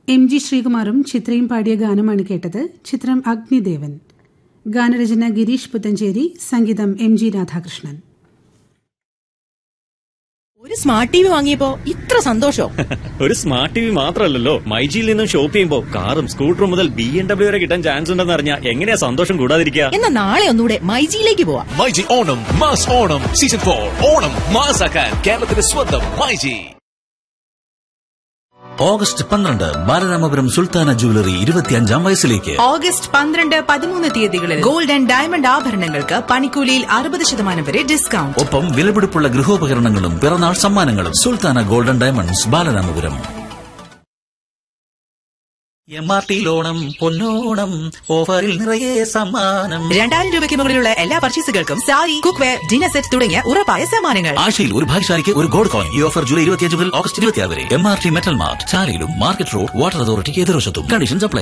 M G ശ്രീകുമാറും ചിത്രയും പാടിയ ഗാനമാണ് കേട്ടത് ചിത്രം അഗ്നിദേവൻ ഗാനരചന ഗിരീഷ് പുത്തഞ്ചേരി സംഗീതം എം ജി രാധാകൃഷ്ണൻ ഒരു സ്മാർട്ട് ടി വി വാങ്ങിയപ്പോ ഇത്ര സന്തോഷം ഒരു സ്മാർട്ട് ടി വി മാത്രമല്ലല്ലോ മൈജിയിൽ നിന്നും ഷോപ്പ് ചെയ്യുമ്പോൾ കാറും സ്കൂട്ടറും മുതൽ ബി എം ഡബ്ല്യു വരെ കിട്ടാൻ ചാൻസ് ഉണ്ടെന്ന് അറിഞ്ഞാൽ എങ്ങനെയാ സന്തോഷം കൂടാതിരിക്കുക എന്നാ നാളെ ഒന്നുകൂടെ മൈജിയിലേക്ക് പോവാം myG Onam mass Onam season for Onam മാസാക്കാൻ കേരളത്തിന്റെ സ്വന്തം മൈജി ഓഗസ്റ്റ് പന്ത്രണ്ട് ബാലരാമപുരം സുൽത്താന ജുവലറി ഇരുപത്തിയഞ്ചാം വയസ്സിലേക്ക് ഓഗസ്റ്റ് പന്ത്രണ്ട് പതിമൂന്ന് തീയതികളിൽ ഗോൾഡ് ആൻഡ് ഡയമണ്ട് ആഭരണങ്ങൾക്ക് പണിക്കൂലിയിൽ അറുപത് ശതമാനം വരെ ഡിസ്കൗണ്ട് ഒപ്പം വിലപിടിപ്പുള്ള ഗൃഹോപകരണങ്ങളും പിറന്നാൾ സമ്മാനങ്ങളും Sultana golden diamonds Balaramapuram M R T ലോണം പൊന്നോണം ഓഫറിൽ നിറയെ സമ്മാനം രണ്ടായിരം രൂപയ്ക്ക് മുകളിലുള്ള എല്ലാ പർച്ചേസുകൾക്കും sari cookware dinner set തുടങ്ങിയ ഉറപ്പായ സമ്മാനങ്ങൾ ആഴ്ചയിൽ ഒരു ഭാഗ്യശാലിക്ക് ഒരു ഗോൾഡ് കോയിൻ ഈ ഓഫർ ജൂലൈ ഇരുപത്തിയഞ്ച് മുതൽ ഓഗസ്റ്റ് ഇരുപത്തിയാറ് വരെ M R T metal mart ചാലയിലും മാർക്കറ്റ് റോഡ് വാട്ടർ അതോറിറ്റിക്ക് എതിർവശത്തും കണ്ടീഷൻസ് അപ്ലൈ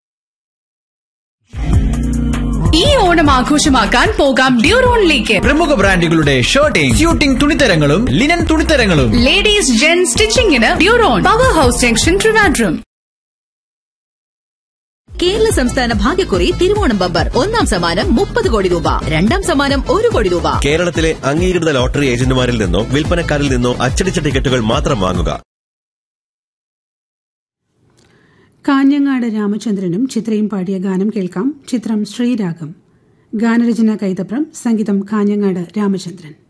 ഈ ഓണം ആഘോഷമാക്കാൻ പോകാം ഡ്യൂറോണിലേക്ക് പ്രമുഖ ബ്രാൻഡുകളുടെ ഷർട്ടിംഗ് സ്യൂട്ടിംഗ് തുണിത്തരങ്ങളും ലിനൻ തുണിത്തരങ്ങളും ലേഡീസ് ജെൻ സ്റ്റിച്ചിങ്ങിന് Duron power house junction Trivandrum Kerala സംസ്ഥാന ഭാഗ്യക്കുറി തിരുവോണം ബമ്പർ ഒന്നാം സമ്മാനം മുപ്പത് കോടി രൂപ രണ്ടാം സമ്മാനം ഒരു കോടി രൂപ കേരളത്തിലെ അംഗീകൃത ലോട്ടറി ഏജന്റുമാരിൽ നിന്നോ വിൽപ്പനക്കാരിൽ നിന്നോ അച്ചടിച്ച ടിക്കറ്റുകൾ മാത്രം വാങ്ങുക കാഞ്ഞങ്ങാട് രാമചന്ദ്രനും ചിത്രയും പാടിയ ഗാനം കേൾക്കാം ചിത്രം ശ്രീരാഗം ഗാനരചന കൈതപ്രം സംഗീതം കാഞ്ഞങ്ങാട് രാമചന്ദ്രൻ